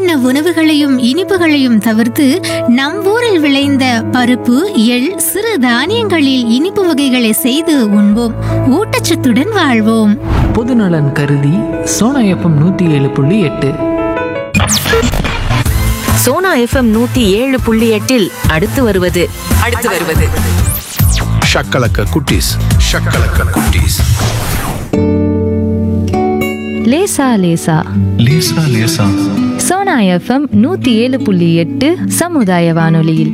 வண்ண உணவுகளையும் இனிப்புகளையும் தவிர்த்து நம் ஊரில் விளைந்த பருப்பு எள் சிறு தானியங்களில் இனிப்பு வகைகளை செய்து உண்போம் ஊட்டச்சத்துடன் வாழ்வோம் பொதுநலன் கருதி சோனா எஃப்எம் நூற்றி ஏழு புள்ளி எட்டு சோனா எஃப்எம் நூத்தி ஏழு புள்ளி எட்டில் அடுத்து வருவது அடுத்து வருவது ஷக்கலக்க குட்டீஸ் ஷக்கலக்க குட்டீஸ் லேசா லேசா லேசா லேசா சோனா எஃப்எம் நூத்தி ஏழு புள்ளி எட்டு சமுதாய வானொலியில்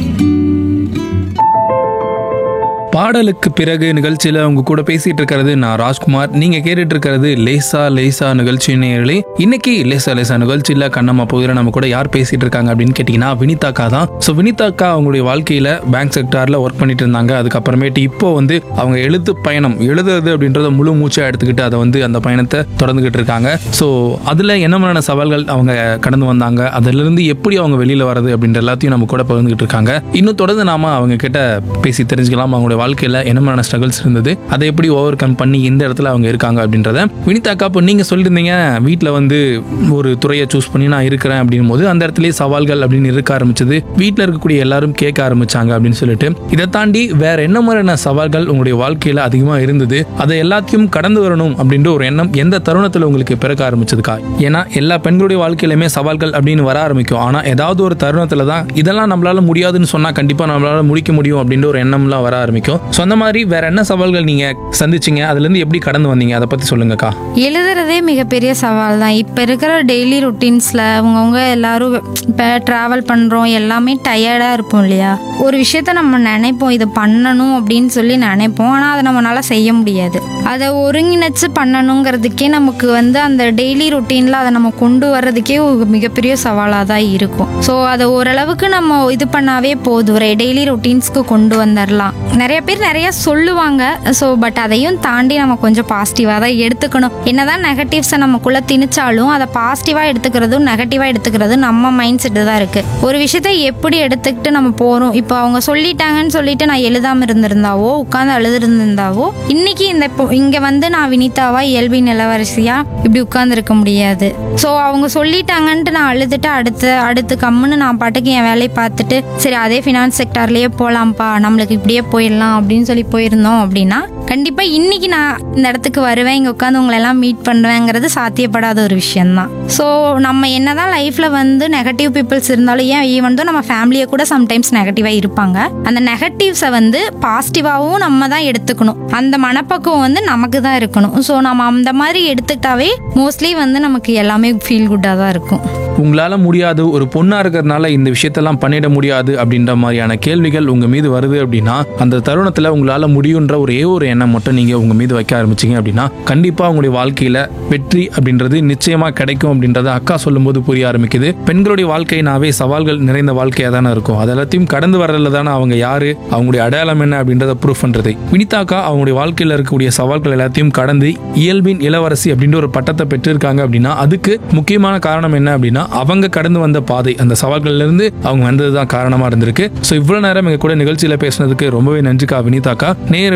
பாடலுக்கு பிறகு நிகழ்ச்சியில உங்க கூட பேசிட்டு இருக்கிறது நான் ராஜ்குமார் நீங்க கேட்டுட்டு இருக்கிறது லேசா லேசா நிகழ்ச்சி நேயர்களே இன்னைக்கு லேசா லேசா நிகழ்ச்சியில கண்ணம்மா பகுதியில் நம்ம கூட யார் பேசிட்டு இருக்காங்க அப்படின்னு கேட்டீங்கன்னா வினிதாக்கா தான் ஸோ வினிதாக்கா அவங்களுடைய வாழ்க்கையில பேங்க் செக்டார்ல ஒர்க் பண்ணிட்டு இருந்தாங்க அதுக்கப்புறமேட்டு இப்போ வந்து அவங்க எழுத்து பயணம் எழுதுறது அப்படின்றத முழு மூச்சா எடுத்துக்கிட்டு அதை வந்து அந்த பயணத்தை தொடர்ந்துகிட்டு இருக்காங்க ஸோ அதுல என்ன மாதிரியான சவால்கள் அவங்க கடந்து வந்தாங்க அதுல இருந்து எப்படி அவங்க வெளியில வர்றது அப்படின்ற எல்லாத்தையும் நம்ம கூட பகிர்ந்துகிட்டு இருக்காங்க இன்னும் தொடர்ந்து நாம அவங்க கிட்ட பேசி தெரிஞ்சுக்கலாம் அவங்களுடைய வாழ்க்கையில என்ன மாதிரியான ஸ்ட்ரகிள்ஸ் இருந்தது அதை எப்படி ஓவர் கம் பண்ணி இந்த இடத்துல அவங்க இருக்காங்க அப்படின்றத வினிதாக்கா இப்போ நீங்க சொல்லியிருந்தீங்க வீட்டில் வந்து ஒரு துறையை சூஸ் பண்ணி நான் இருக்கிறேன் அப்படின் போது அந்த இடத்துலயே சவால்கள் அப்படின்னு இருக்க ஆரம்பிச்சது வீட்டில் இருக்கக்கூடிய எல்லாரும் கேட்க ஆரம்பிச்சாங்க அப்படின்னு சொல்லிட்டு இதை தாண்டி வேற என்ன மாதிரியான சவால்கள் உங்களுடைய வாழ்க்கையில அதிகமா இருந்தது அதை எல்லாத்தையும் கடந்து வரணும் அப்படின்ற ஒரு எண்ணம் எந்த தருணத்தில் உங்களுக்கு பிறக்க ஆரம்பிச்சதுக்கா ஏன்னா எல்லா பெண்களுடைய வாழ்க்கையிலுமே சவால்கள் அப்படின்னு வர ஆரம்பிக்கும் ஆனா ஏதாவது ஒரு தருணத்துல தான் இதெல்லாம் நம்மளால முடியாதுன்னு சொன்னா கண்டிப்பா நம்மளால முடிக்க முடியும் அப்படின்ற ஒரு எண்ணம்லாம் வர ஆரம்பிக்கும் ஸோ அந்த மாதிரி வேற என்ன சவால்கள் நீங்க சந்திச்சீங்க அதுல இருந்து எப்படி கடந்து வந்தீங்க அதை பத்தி சொல்லுங்கக்கா எழுதுறதே மிகப்பெரிய சவால் தான் இப்போ இருக்கிற டெய்லி ருட்டீன்ஸில் அவங்கவுங்க எல்லாரும் இப்போ ட்ராவல் பண்ணுறோம் எல்லாமே டயர்டாக இருப்போம் இல்லையா ஒரு விஷயத்த நம்ம நினைப்போம் இதை பண்ணணும் அப்படின்னு சொல்லி நினைப்போம் ஆனால் அதை நம்மளால செய்ய முடியாது அதை ஒருங்கிணைச்சு பண்ணணுங்கிறதுக்கே நமக்கு வந்து அந்த டெய்லி ருட்டீனில் அதை நம்ம கொண்டு வர்றதுக்கே ஒரு மிகப்பெரிய சவாலாக தான் இருக்கும் ஸோ அதை ஓரளவுக்கு நம்ம இது பண்ணாவே போதும் ஒரு டெய்லி ருட்டீன்ஸ்க்கு கொண்டு வந்துடலாம் நிறைய பேர் நிறைய சொல்லுவாங்க ஸோ பட் அதையும் தாண்டி நம்ம கொஞ்சம் பாசிட்டிவாக தான் எடுத்துக்கணும் என்னதான் நெகட்டிவ்ஸை நமக்குள்ள திணிச்சாலும் அதை பாசிட்டிவாக எடுத்துக்கிறதும் நெகட்டிவாக எடுத்துக்கிறதும் நம்ம மைண்ட் செட்டு தான் இருக்கு ஒரு விஷயத்த எப்படி எடுத்துக்கிட்டு நம்ம போகிறோம் இப்போ அவங்க சொல்லிட்டாங்கன்னு சொல்லிட்டு நான் எழுதாம இருந்திருந்தாவோ உட்காந்து அழுதுருந்தாவோ இன்னைக்கு இந்த இப்போ இங்கே வந்து நான் வினிதாவா இயல்பி நிலவரசியா இப்படி உட்கார்ந்து இருக்க முடியாது ஸோ அவங்க சொல்லிட்டாங்கன்ட்டு நான் அழுதுட்டு அடுத்து அடுத்து கம்முன்னு நான் பாட்டுக்கு என் வேலையை பார்த்துட்டு சரி அதே ஃபினான்ஸ் செக்டார்லயே போகலாம்ப்பா நம்மளுக்கு இப்படியே போயிடலாம் அப்படின்னு சொல்லி போயிருந்தோம் அப்படின்னா கண்டிப்பாக இன்னைக்கு நான் இந்த இடத்துக்கு வருவேன் இங்கே உட்காந்து உங்களை எல்லாம் மீட் பண்ணுவேங்கிறது சாத்தியப்படாத ஒரு விஷயம்தான் ஸோ நம்ம என்னதான் லைஃப்பில் வந்து நெகட்டிவ் பீப்புள்ஸ் இருந்தாலும் ஏன் ஈவன் நம்ம ஃபேமிலியை கூட சம்டைம்ஸ் நெகட்டிவாக இருப்பாங்க அந்த நெகட்டிவ்ஸை வந்து பாசிட்டிவாகவும் நம்ம தான் எடுத்துக்கணும் அந்த மனப்பக்குவம் வந்து நமக்கு தான் இருக்கணும் ஸோ நம்ம அந்த மாதிரி எடுத்துக்கிட்டாவே மோஸ்ட்லி வந்து நமக்கு எல்லாமே ஃபீல் குட்டாக தான் இருக்கும் உங்களால முடியாது ஒரு பொண்ணா இருக்கிறதுனால இந்த விஷயத்தெல்லாம் பண்ணிட முடியாது அப்படின்ற மாதிரியான கேள்விகள் உங்க மீது வருது அப்படின்னா அந்த தருணத்துல உங்களால முடியுன்ற ஒரே ஒரு எண்ணம் மட்டும் நீங்க உங்க மீது வைக்க ஆரம்பிச்சீங்க அப்படின்னா கண்டிப்பா உங்களுடைய வாழ்க்கையில வெற்றி அப்படின்றது நிச்சயமா கிடைக்கும் அப்படின்றத அக்கா சொல்லும்போது புரிய ஆரம்பிக்குது பெண்களுடைய வாழ்க்கைனாவே சவால்கள் நிறைந்த வாழ்க்கையா தானே இருக்கும் அது எல்லாத்தையும் கடந்து வர்றதுல தானே அவங்க யாரு அவங்களுடைய அடையாளம் என்ன அப்படின்றத ப்ரூஃப் பண்றது வினிதாக்கா அவங்களுடைய வாழ்க்கையில இருக்கக்கூடிய சவால்கள் எல்லாத்தையும் கடந்து இயல்பின் இளவரசி அப்படின்ற ஒரு பட்டத்தை பெற்றிருக்காங்க அப்படின்னா அதுக்கு முக்கியமான காரணம் என்ன அப்படின்னா அவங்க கடந்து வந்த பாதை அந்த சவால்கள்ல இருந்து அவங்க வந்ததுதான் காரணமா இருந்திருக்கு ஸோ இவ்வளவு நேரம் எங்க கூட நிகழ்ச்சியில பேசுனதுக்கு ரொம்பவே நன்றிக்கா வினிதாக்கா நேர